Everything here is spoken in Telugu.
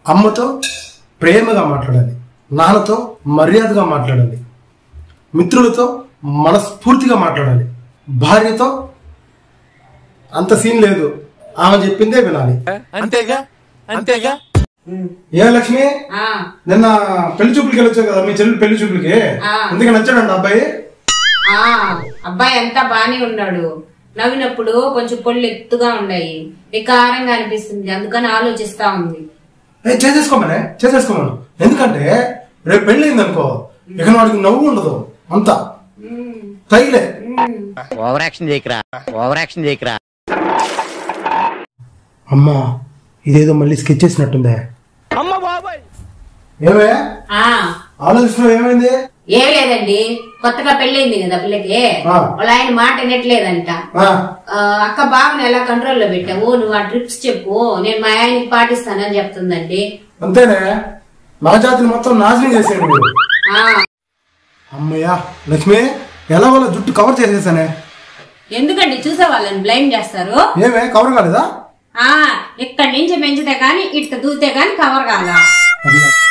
అమ్మతో ప్రేమగా మాట్లాడాలి నాన్నతో మర్యాదగా మాట్లాడాలి మిత్రులతో మనస్ఫూర్తిగా మాట్లాడాలి భార్యతో అంత సీన్ లేదు ఆమె చెప్పిందే వినాలి అంతేగా అంతేగా ఏ లక్ష్మి ఆ నిన్న పెళ్లి చూపులకి వెళ్ళొచ్చావు కదా మీ చెల్లి పెళ్లి చూపులకి ఆ. అందుకే నచ్చాడండి అబ్బాయి ఆ అబ్బాయి అంతా బానే ఉన్నాడు నవ్వినప్పుడు కొంచెం పొళ్ళు ఎత్తుగా ఉన్నాయి వికారంగా అనిపిస్తుంది అందుకని ఆలోచిస్తా ఉంది ఏ చేసేసుకోమనే చేసేసుకోమను ఎందుకంటే రేపు పెళ్లి అయింది అనుకో ఇక వాడికి నవ్వు ఉండదు అంతా తైలే ఓవర్ యాక్షన్ చేయకరా ఓవర్ యాక్షన్ చేయకరా అమ్మా ఇదేదో మళ్ళీ స్కెచ్ చేసినట్టుందే అమ్మ బాబాయ్ ఏమే ఆ ఆలోచిస్తున్నావు ఏమైంది ఏం లేదండి కొత్తగా పెళ్ళైంది కదా పిల్లకి ఆ. వాళ్ళ ఆయన మాట వినట్లేదంట ఆ, ఆ, అక్క బావని ఎలా కంట్రోల్లో పెట్టావు నువ్వు ఆ ట్రిప్స్ చెప్పు నేను మా ఆయనకి పాటిస్తానని చెప్తుందండి అంతేనే నా జాతిని మొత్తం నాశనం చేసేయండి మీరు ఆ అమ్మయ్యా లక్ష్మి ఎలా వాళ్ళ జుట్టు కవర్ చేసేసానే ఎందుకండి చూసే వాళ్ళని బ్లైమ్ చేస్తారు ఏమే కవర్ కాలేదా ఆ ఇక్కడి నుంచి పెంచితే గాని ఇట్ట దూతే గాని కవర్ కాదా అది కాదు.